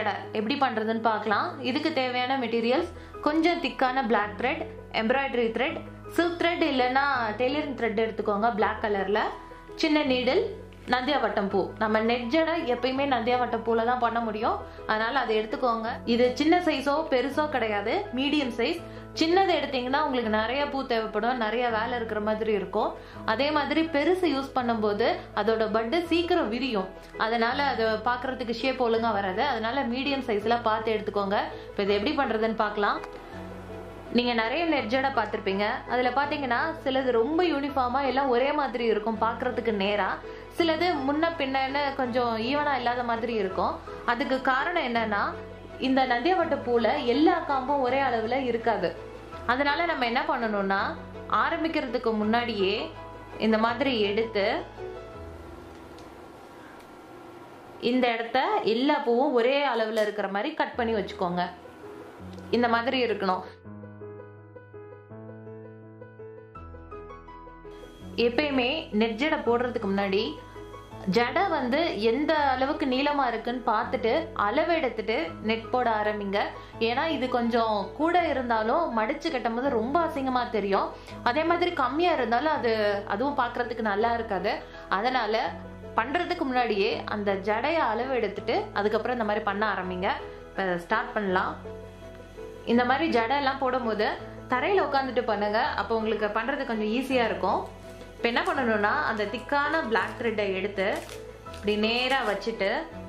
ஜடை எப்படி பண்ணுறதுன்னு பார்க்கலாம் இதுக்கு தேவையான மெட்டீரியல்ஸ் கொஞ்சம் திக்கான black thread embroidery thread silk thread இல்லைன்னா டெய்லரிங் த்ரெட் எடுத்துக்கோங்க பிளாக் கலரில் சின்ன நீடில் நந்தியாவட்டம் பூ நம்ம நெட் ஜடை எப்பயுமே நந்தியாவட்டம் பூல தான் பண்ண முடியும் அதனால அதை எடுத்துக்கோங்க இது சின்ன சைஸோ பெருசோ கிடையாது மீடியம் சைஸ் சின்னது எடுத்தீங்கன்னா உங்களுக்கு நிறைய பூ தேவைப்படும் நிறைய வேலை இருக்கிற மாதிரி இருக்கும் அதே மாதிரி பெருசு யூஸ் பண்ணும்போது அதோட பட்டு சீக்கிரம் விரியும் அதனால அது பார்க்கறதுக்கு ஷேப் ஒழுங்கா வராது அதனால மீடியம் சைஸ்ல பார்த்து எடுத்துக்கோங்க இப்போ இது எப்படி பண்றதுன்னு பார்க்கலாம் நீங்க நிறைய நெட்ஜடை பார்த்துருப்பீங்க அதுல பாத்தீங்கன்னா சிலது ரொம்ப யூனிஃபார்மா எல்லாம் ஒரே மாதிரி இருக்கும் பார்க்கறதுக்கு நேரா சிலது முன்ன பின்னன்னு கொஞ்சம் ஈவனா இல்லாத மாதிரி இருக்கும் அதுக்கு காரணம் என்னன்னா இந்த நந்தியாவட்ட பூல எல்லா காம்பும் ஒரே அளவுல இருக்காது அதனால நம்ம என்ன பண்ணணும்னா ஆரம்பிக்கிறதுக்கு முன்னாடியே இந்த மாதிரி எடுத்து இந்த இடத்த எல்லா பூவும் ஒரே அளவுல இருக்கிற மாதிரி கட் பண்ணி வச்சுக்கோங்க இந்த மாதிரி இருக்கணும் எப்பயுமே நெட் ஜடை போடுறதுக்கு முன்னாடி ஜடை வந்து எந்த அளவுக்கு நீளமா இருக்குன்னு பார்த்துட்டு அளவு எடுத்துட்டு நெட் போட ஆரம்பிங்க ஏன்னா இது கொஞ்சம் கூட இருந்தாலும் மடிச்சு கட்டும்போது ரொம்ப அசிங்கமா தெரியும் அதே மாதிரி கம்மியா இருந்தாலும் அது அதுவும் பார்க்கிறதுக்கு நல்லா இருக்காது அதனால பண்றதுக்கு முன்னாடியே அந்த ஜடைய அளவு எடுத்துட்டு அதுக்கப்புறம் இந்த மாதிரி பண்ண ஆரம்பிங்க இப்போ ஸ்டார்ட் பண்ணலாம் இந்த மாதிரி ஜடை எல்லாம் போடும்போது தரையில உட்காந்துட்டு பண்ணுங்க அப்போ உங்களுக்கு பண்றது கொஞ்சம் ஈஸியா இருக்கும் இப்போ என்ன பண்ணணும்னா அந்த திக்கான பிளாக் த்ரெட்டை எடுத்து இப்படி நேரா வச்சுட்டு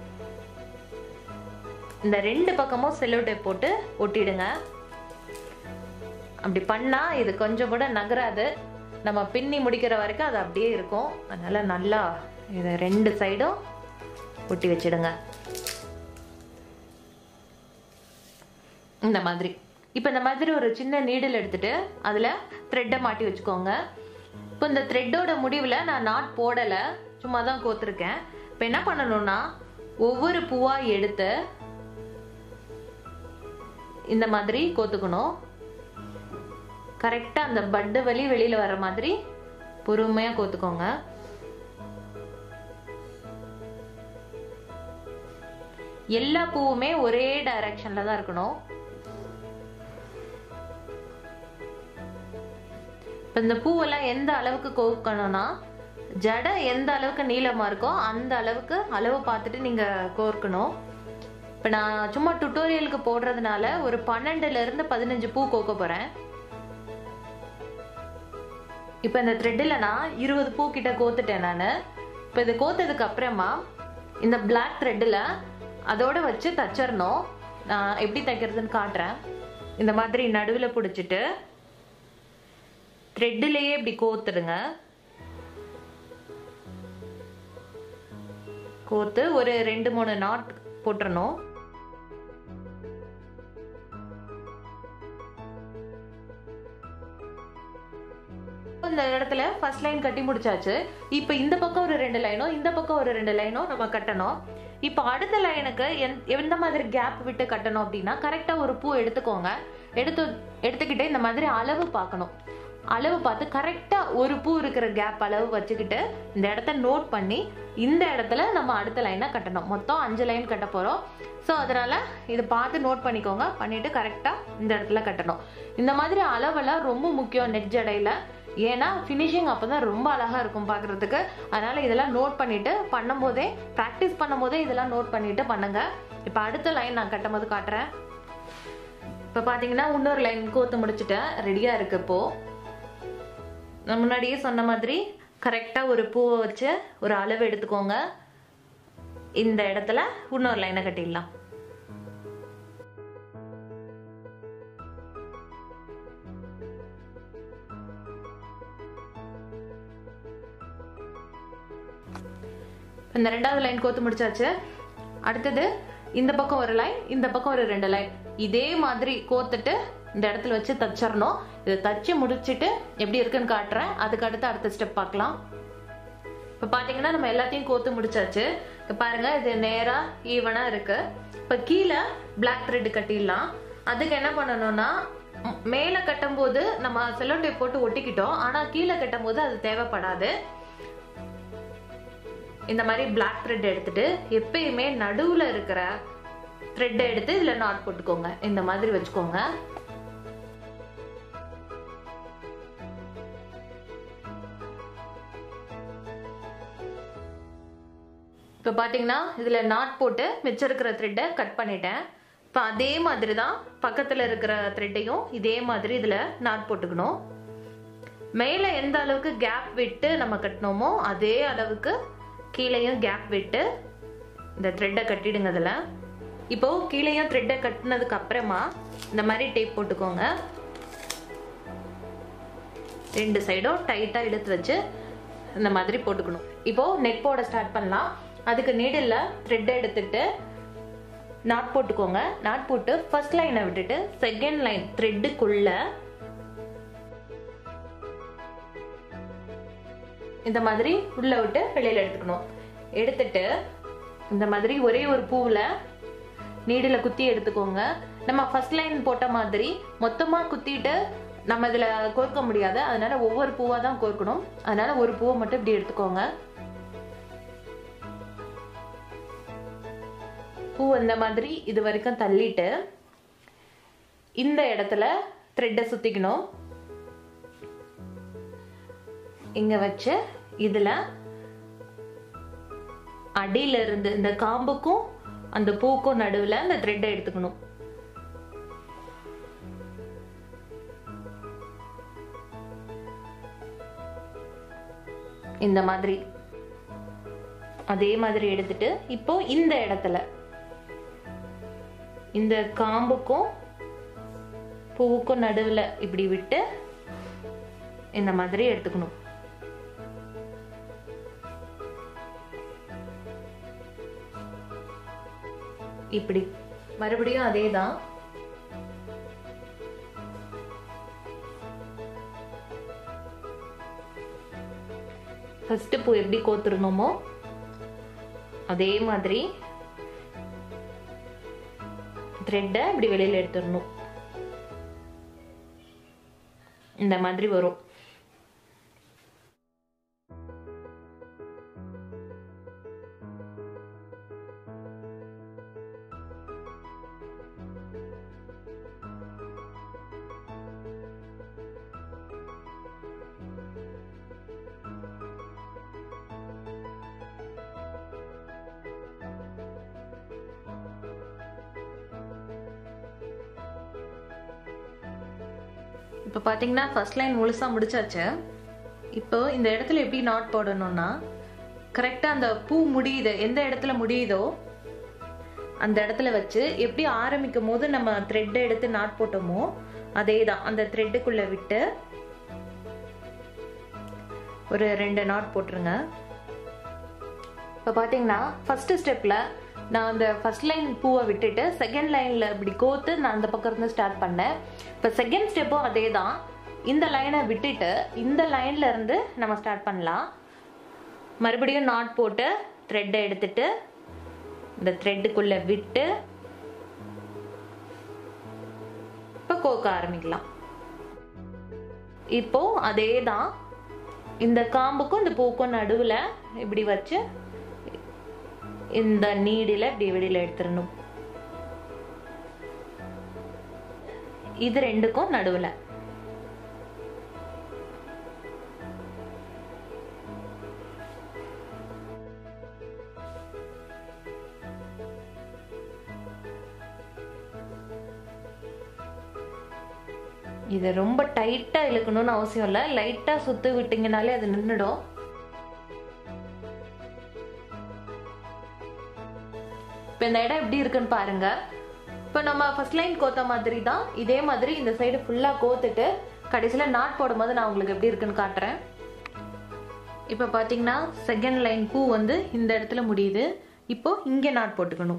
இந்த ரெண்டு பக்கமும் செல்லோ டேப் போட்டு ஒட்டிடுங்க அப்படி பண்ணா இது கொஞ்சம் கூட நகராது நம்ம பின்னி முடிக்கிற வரைக்கும் அது அப்படியே இருக்கும் அதனால நல்லா இதை ரெண்டு சைடும் ஒட்டி வச்சிடுங்க இந்த மாதிரி இப்போ இந்த மாதிரி ஒரு சின்ன நீடில் எடுத்துட்டு அதில் த்ரெட்டை மாட்டி வச்சுக்கோங்க இப்போ இந்த த்ரெட்டோட முடிவில் நான் நாட் போடலை சும்மா தான் கோத்துருக்கேன் இப்போ என்ன பண்ணணும்னா ஒவ்வொரு பூவாக எடுத்து இந்த மாதிரி கோத்துக்கணும் கரெக்டாக அந்த பட்டு வலி வெளியில் வர மாதிரி பொறுமையாக கோத்துக்கோங்க எல்லா பூவுமே ஒரே டைரக்ஷன்ல தான் இருக்கணும் இப்போ இந்த பூவெல்லாம் எந்த அளவுக்கு கோர்க்கணும்னா ஜடை எந்த அளவுக்கு நீளமா இருக்கோ அந்த அளவுக்கு அளவு பார்த்துட்டு நீங்க கோர்க்கணும் இப்போ நான் சும்மா டுட்டோரியலுக்கு போடுறதுனால ஒரு பன்னெண்டுல இருந்து பதினஞ்சு பூ கோக்க போறேன் இப்போ இந்த த்ரெட்டில் நான் இருபது பூ கிட்ட கோத்துட்டேன் நான் இப்போ இது கோத்ததுக்கு அப்புறமா இந்த பிளாக் த்ரெட்டில் அதோட வச்சு தச்சிடணும் நான் எப்படி தைக்கிறதுன்னு காட்டுறேன் இந்த மாதிரி நடுவில் பிடிச்சிட்டு த்ரெட்டிலேயே இப்படி கோத்துடுங்க கோத்து ஒரு ரெண்டு மூணு நாட் போட்டுறணும் இந்த இடத்துல ஃபர்ஸ்ட் லைன் கட்டி முடிச்சாச்சு இப்போ இந்த பக்கம் ஒரு ரெண்டு லைனும் இந்த பக்கம் ஒரு ரெண்டு லைனும் நம்ம கட்டணும் இப்போ அடுத்த லைனுக்கு எந் எந்த மாதிரி கேப் விட்டு கட்டணும் அப்படின்னா கரெக்டாக ஒரு பூ எடுத்துக்கோங்க எடுத்து எடுத்துக்கிட்டு இந்த மாதிரி அளவு பார்க்கணும் அளவு பார்த்து கரெக்டாக ஒரு பூ இருக்கிற கேப் அளவு வச்சுக்கிட்டு இந்த இடத்த நோட் பண்ணி இந்த இடத்துல நம்ம அடுத்த லைனை கட்டணும் மொத்தம் அஞ்சு லைன் கட்ட போகிறோம் ஸோ அதனால் இதை பார்த்து நோட் பண்ணிக்கோங்க பண்ணிவிட்டு கரெக்டாக இந்த இடத்துல கட்டணும் இந்த மாதிரி அளவெல்லாம் ரொம்ப முக்கியம் நெட் ஜடையில் ஏன்னா ஃபினிஷிங் அப்போ தான் ரொம்ப அழகாக இருக்கும் பார்க்குறதுக்கு அதனால் இதெல்லாம் நோட் பண்ணிவிட்டு பண்ணும்போதே ப்ராக்டிஸ் பண்ணும்போதே இதெல்லாம் நோட் பண்ணிவிட்டு பண்ணுங்கள் இப்போ அடுத்த லைன் நான் கட்டும்போது காட்டுறேன் இப்போ பார்த்தீங்கன்னா இன்னொரு லைன் கோத்து முடிச்சுட்டேன் ரெடியாக இருக்கு இப்போது நான் முன்னாடியே சொன்ன மாதிரி கரெக்டாக ஒரு பூவை வச்சு ஒரு அளவு எடுத்துக்கோங்க இந்த இடத்துல இன்னொரு லைனை கட்டிடலாம் இந்த ரெண்டாவது லைன் கோத்து முடிச்சாச்சு அடுத்தது இந்த பக்கம் ஒரு லைன் இந்த பக்கம் ஒரு ரெண்டு லைன் இதே மாதிரி கோத்துட்டு இந்த இடத்துல வச்சு தச்சிடணும் இதை தச்சு முடிச்சுட்டு எப்படி இருக்குன்னு காட்டுறேன் அதுக்கு அடுத்து அடுத்த ஸ்டெப் பார்க்கலாம் இப்போ பார்த்தீங்கன்னா நம்ம எல்லாத்தையும் கோத்து முடிச்சாச்சு இப்போ பாருங்க இது நேராக ஈவனாக இருக்கு இப்போ கீழே பிளாக் த்ரெட் கட்டிடலாம் அதுக்கு என்ன பண்ணணும்னா ம், மேலே கட்டும்போது நம்ம செல்லோ டேப் போட்டு ஒட்டிக்கிட்டோம் ஆனால் கீழே கட்டும்போது அது தேவைப்படாது இந்த மாதிரி பிளாக் த்ரெட் எடுத்துட்டு எப்பயுமே நடுவில் இருக்கிற த்ரெட்டை எடுத்து இதில் நாட் போட்டுக்கோங்க இந்த மாதிரி வச்சுக்கோங்க இப்போ பார்த்தீங்கன்னா இதில் நாட் போட்டு மிச்சம் இருக்கிற த்ரெட்டை கட் பண்ணிட்டேன் இப்போ அதே மாதிரி தான் பக்கத்தில் இருக்கிற த்ரெட்டையும் இதே மாதிரி இதில் நாட் போட்டுக்கணும் மேலே எந்த அளவுக்கு கேப் விட்டு நம்ம கட்டினோமோ அதே அளவுக்கு கீழேயும் கேப் விட்டு இந்த த்ரெட்டை கட்டிடுங்க அதில் இப்போ கீழேயும் த்ரெட்டை கட்டினதுக்கு அப்புறமா இந்த மாதிரி டேப் போட்டுக்கோங்க ரெண்டு சைடும் டைட்டாக இழுத்து வச்சு இந்த மாதிரி போட்டுக்கணும் இப்போ நெக் போட ஸ்டார்ட் பண்ணலாம் அதுக்கு நீடில் த்ரெட் எடுத்துட்டு நாட் போட்டுக்கோங்க நாட் போட்டு ஃபர்ஸ்ட் லைனை விட்டுட்டு செகண்ட் லைன் த்ரெட்டுக்குள்ள இந்த மாதிரி உள்ள விட்டு வெளியில எடுத்துக்கணும் எடுத்துட்டு இந்த மாதிரி ஒரே ஒரு பூவில் நீடில் குத்தி எடுத்துக்கோங்க நம்ம ஃபர்ஸ்ட் லைன் போட்ட மாதிரி மொத்தமாக குத்திட்டு நம்ம இதில் கோர்க்க முடியாது அதனால ஒவ்வொரு பூவாக தான் கோர்க்கணும் அதனால ஒரு பூவை மட்டும் இப்படி எடுத்துக்கோங்க பூ இந்த மாதிரி இது வரைக்கும் தள்ளிட்டு இந்த இடத்துல த்ரெட்டை சுத்திக்கணும் இங்க வச்சு இதுல அடியில இருந்து இந்த காம்புக்கும் அந்த பூக்கும் நடுவுல இந்த த்ரெட்டை எடுத்துக்கணும் இந்த மாதிரி அதே மாதிரி எடுத்துட்டு இப்போ இந்த இடத்துல இந்த காம்புக்கும் பூவுக்கும் நடுவில் இப்படி விட்டு இந்த மாதிரி எடுத்துக்கணும் இப்படி மறுபடியும் அதே தான் ஃபர்ஸ்ட் பூ எப்படி கோத்துருணுமோ அதே மாதிரி த்ரெட்டை இப்படி வெளியில் எடுத்துடணும் இந்த மாதிரி வரும் இப்போ பார்த்தீங்கன்னா ஃபர்ஸ்ட் லைன் முழுசாக முடிச்சாச்சு இப்போ இந்த இடத்துல எப்படி நாட் போடணும்னா கரெக்டாக அந்த பூ முடியுது எந்த இடத்துல முடியுதோ அந்த இடத்துல வச்சு எப்படி ஆரம்பிக்கும் போது நம்ம த்ரெட்டை எடுத்து நாட் போட்டோமோ அதே தான் அந்த த்ரெட்டுக்குள்ளே விட்டு ஒரு ரெண்டு நாட் போட்டுருங்க இப்போ பார்த்தீங்கன்னா ஃபஸ்ட்டு ஸ்டெப்பில் நான் அந்த ஃபர்ஸ்ட் லைன் பூவை விட்டுட்டு செகண்ட் லைனில் இப்படி கோத்து நான் அந்த பக்கம் இருந்து ஸ்டார்ட் பண்ணேன் இப்போ செகண்ட் ஸ்டெப்பும் அதே தான் இந்த லைனை விட்டுட்டு இந்த லைன்ல இருந்து நம்ம ஸ்டார்ட் பண்ணலாம் மறுபடியும் நாட் போட்டு த்ரெட்டை எடுத்துட்டு இந்த த்ரெட்டுக்குள்ளே விட்டு இப்போ கோக்க ஆரம்பிக்கலாம் இப்போ அதே தான் இந்த காம்புக்கும் இந்த பூக்கும் நடுவில் இப்படி வச்சு இந்த நீடில் இப்படி வெளியில் எடுத்துடணும் இது ரெண்டுக்கும் நடுவில் இது ரொம்ப டைட்டாக இழுக்கணும்னு அவசியம் இல்லை லைட்டாக சுற்றி விட்டீங்கனாலே அது நின்றுடும் இப்போ இந்த இடம் எப்படி இருக்குன்னு பாருங்க இப்போ நம்ம ஃபர்ஸ்ட் லைன் கோத்த மாதிரி தான் இதே மாதிரி இந்த சைடு ஃபுல்லாக கோத்துட்டு கடைசியில் நாட் போடும்போது நான் உங்களுக்கு எப்படி இருக்குன்னு காட்டுறேன் இப்போ பார்த்தீங்கன்னா செகண்ட் லைன் பூ வந்து இந்த இடத்துல முடியுது இப்போ இங்கே நாட் போட்டுக்கணும்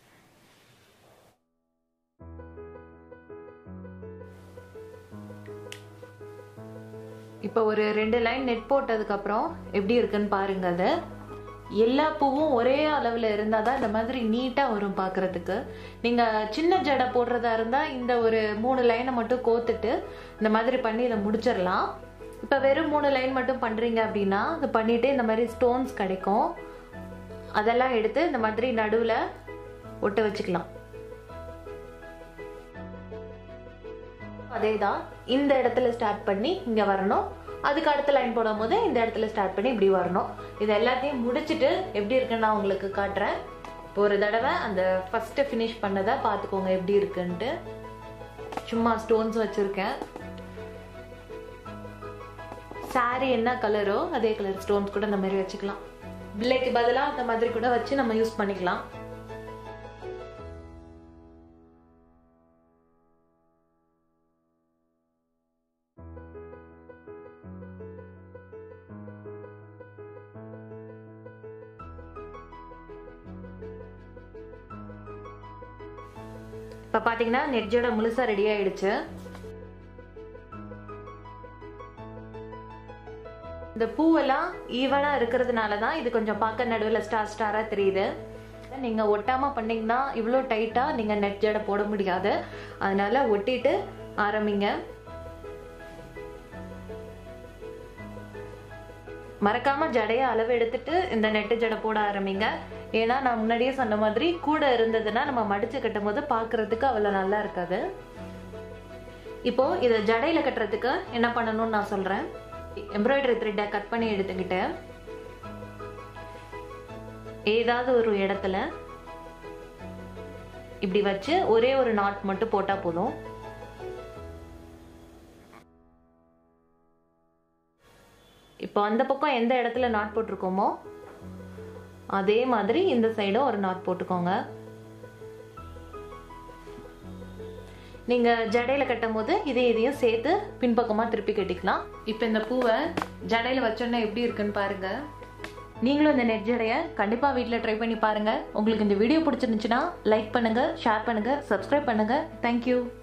இப்போ ஒரு ரெண்டு லைன் நெட் போட்டதுக்கப்புறம் எப்படி இருக்குன்னு பாருங்க அது எல்லா பூவும் ஒரே அளவில் இருந்தால் தான் இந்த மாதிரி நீட்டாக வரும் பார்க்குறதுக்கு நீங்கள் சின்ன ஜடை போடுறதா இருந்தால் இந்த ஒரு மூணு லைனை மட்டும் கோத்துட்டு இந்த மாதிரி பண்ணி இதை முடிச்சிடலாம் இப்போ வெறும் மூணு லைன் மட்டும் பண்ணுறீங்க அப்படின்னா அது பண்ணிவிட்டு இந்த மாதிரி ஸ்டோன்ஸ் கிடைக்கும் அதெல்லாம் எடுத்து இந்த மாதிரி நடுவில் ஒட்ட வச்சுக்கலாம் அதே தான் இந்த இடத்துல ஸ்டார்ட் பண்ணி இங்கே வரணும் அதுக்கு அடுத்த லைன் போடும் போது இந்த இடத்துல ஸ்டார்ட் பண்ணி இப்படி வரணும் இது எல்லாத்தையும் முடிச்சுட்டு எப்படி இருக்குன்னு நான் உங்களுக்கு காட்டுறேன் இப்போ ஒரு தடவை அந்த ஃபஸ்ட்டு ஃபினிஷ் பண்ணதை பார்த்துக்கோங்க எப்படி இருக்குன்ட்டு சும்மா ஸ்டோன்ஸ் வச்சுருக்கேன் சாரி என்ன கலரோ அதே கலர் ஸ்டோன்ஸ் கூட இந்த மாதிரி வச்சுக்கலாம் பிள்ளைக்கு பதிலாக அந்த மாதிரி கூட வச்சு நம்ம யூஸ் பண்ணிக்கலாம் இப்போ பார்த்தீங்கன்னா நெட்ஜோட முழுசாக ரெடி ஆயிடுச்சு இந்த பூவெல்லாம் ஈவனாக இருக்கிறதுனால தான் இது கொஞ்சம் பார்க்க நடுவில் ஸ்டார் ஸ்டாராக தெரியுது நீங்கள் ஒட்டாமல் பண்ணிங்கன்னா இவ்வளோ டைட்டாக நீங்கள் நெட் ஜடை போட முடியாது அதனால ஒட்டிட்டு ஆரம்பிங்க மறக்காம ஜடையை அளவு எடுத்துட்டு இந்த நெட்டு ஜடை போட ஆரம்பிங்க ஏன்னா நான் முன்னாடியே சொன்ன மாதிரி கூட இருந்ததுன்னா நம்ம மடிச்சு கட்டும் போது பார்க்கறதுக்கு அவ்வளோ நல்லா இருக்காது இப்போ இதை ஜடையில கட்டுறதுக்கு என்ன பண்ணணும்னு நான் சொல்றேன் எம்ப்ராய்டரி த்ரெட்டை கட் பண்ணி எடுத்துக்கிட்டு ஏதாவது ஒரு இடத்துல இப்படி வச்சு ஒரே ஒரு நாட் மட்டும் போட்டா போதும் இப்போ அந்த பக்கம் எந்த இடத்துல நாட் போட்டிருக்கோமோ அதே மாதிரி இந்த சைடும் ஒரு நாட் போட்டுக்கோங்க நீங்கள் ஜடையில் கட்டும் போது இதே இதையும் சேர்த்து பின்பக்கமாக திருப்பி கட்டிக்கலாம் இப்போ இந்த பூவை ஜடையில் வச்சோன்னா எப்படி இருக்குன்னு பாருங்க நீங்களும் இந்த நெட் ஜடையை கண்டிப்பாக வீட்டில் ட்ரை பண்ணி பாருங்கள் உங்களுக்கு இந்த வீடியோ பிடிச்சிருந்துச்சுன்னா லைக் பண்ணுங்கள் ஷேர் பண்ணுங்கள் சப்ஸ்கிரைப் பண்ணுங்கள் தேங்க்யூ